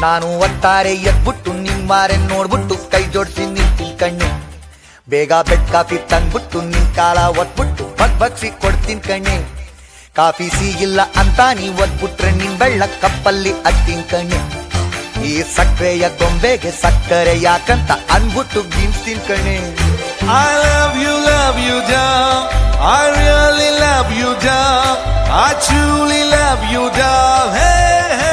ನಾನು ಒಟ್ಟಾರೆ ಎದ್ಬಿಟ್ಟು ನಿಮ್ಮಾರೆ ನೋಡ್ಬಿಟ್ಟು ಕೈ ಜೋಡಿಸಿ ನಿಂತಿನ್ ಕಣ್ಣೆ ಬೇಗ ಬೆಡ್ ಕಾಫಿ ತಂದ್ಬಿಟ್ಟು ನಿನ್ ಕಾಲ ಒತ್ಬಿಟ್ಟು ಬಗ್ ಬಗ್ಸಿ ಕೊಡ್ತೀನಿ ಕಣ್ಣೆ ಕಾಫಿ ಸಿಗಿಲ್ಲ ಅಂತ ನೀ ಒದ್ಬಿಟ್ರೆ ನಿನ್ ಬೆಳ್ಳ ಕಪ್ಪಲ್ಲಿ ಅಟ್ಟಿನ್ ಕಣ್ಣೆ ಈ ಸಕ್ಕರೆಯ ಗೊಂಬೆಗೆ ಸಕ್ಕರೆ ಯಾಕಂತ ಅನ್ಬಿಟ್ಟು ಗಿನ್ಸ್ತೀನಿ ಕಣ್ಣೆ I love you, love you, doll. I really love you, doll. I truly love you, doll. Hey, hey.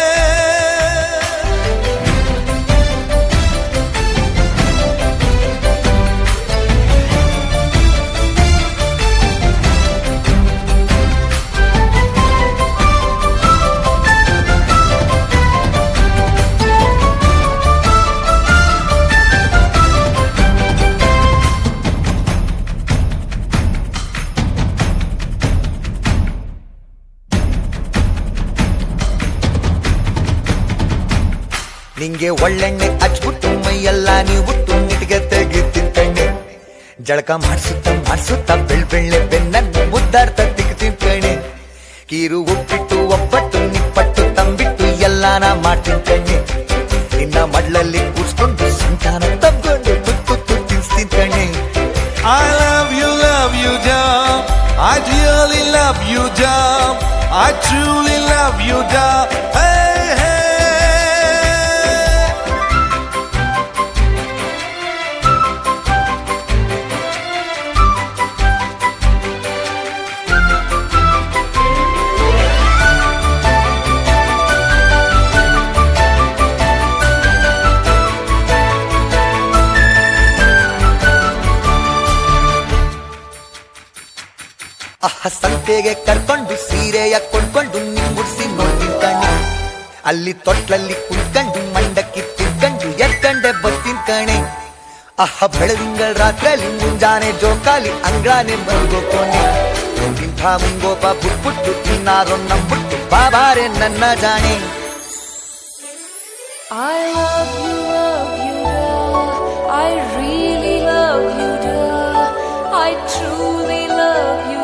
ನಿಂಗೆ ಒಳ್ಳೆಣ್ಣೆ ಹಚ್ಬಿಟ್ಟು ಮೈಯೆಲ್ಲ ನೀವು ಬಿಟ್ಟು ನಿಟ್ಗೆ ತೆಗಿತೀನಿ ಕಣ್ಣೆ ಜಳಕ ಮಾಡಿಸುತ್ತ ಮಾಡಿಸುತ್ತ ಬೆಳ್ ಬೆಳ್ಳೆ ಬೆನ್ನನ್ನು ಮುದ್ದಾಡ್ತ ತೆಗಿತೀನಿ ಕಣ್ಣೆ ಕೀರು ಉಪ್ಪಿಟ್ಟು ಒಬ್ಬಟ್ಟು ನಿಪ್ಪಟ್ಟು ತಂಬಿಟ್ಟು ಎಲ್ಲಾನ ಮಾಡ್ತೀನಿ ಕಣ್ಣೆ ನಿನ್ನ ಮಡ್ಲಲ್ಲಿ ಕೂರ್ಸ್ಕೊಂಡು ಸಂತಾನ ತಬ್ಕೊಂಡು ತುತ್ತು ತಿನ್ಸ್ತೀನಿ ಕಣ್ಣೆ I love you, love you, doll. I really love you, doll. I truly love you, doll. Hey, hey. ಅಹ ಸಂತೆಗೆ ಕರ್ಕೊಂಡು ಸೀರೆಯ ಕೊಂಡ್ಕೊಂಡು ನಿಮ್ಮುಡ್ಸಿ ನೋಡ್ತೀನಿ ಕಣೆ ಅಲ್ಲಿ ತೊಟ್ಲಲ್ಲಿ ಕುಳ್ಕಂಡು ಮಂಡಕ್ಕಿ ತಿನ್ಕಂಡು ಎತ್ಕಂಡೆ ಬರ್ತೀನಿ ಕಣೆ ಅಹ ಬೆಳದಿಂಗಳ ರಾತ್ರಿಯಲ್ಲಿ ಮುಂಜಾನೆ ಜೋಕಾಲಿ ಅಂಗ್ಳಾನೆ ಮಲ್ಗೋಕೋನೆ ಇಂಥ ಮುಂಗೋಪ ಬುಟ್ಬಿಟ್ಟು ಇನ್ನಾರೋ ನಂಬಿಟ್ಟು ಬಾಬಾರೆ ನನ್ನ ಜಾಣೆ I love you, love you, duh. I really love you, duh. I truly love you,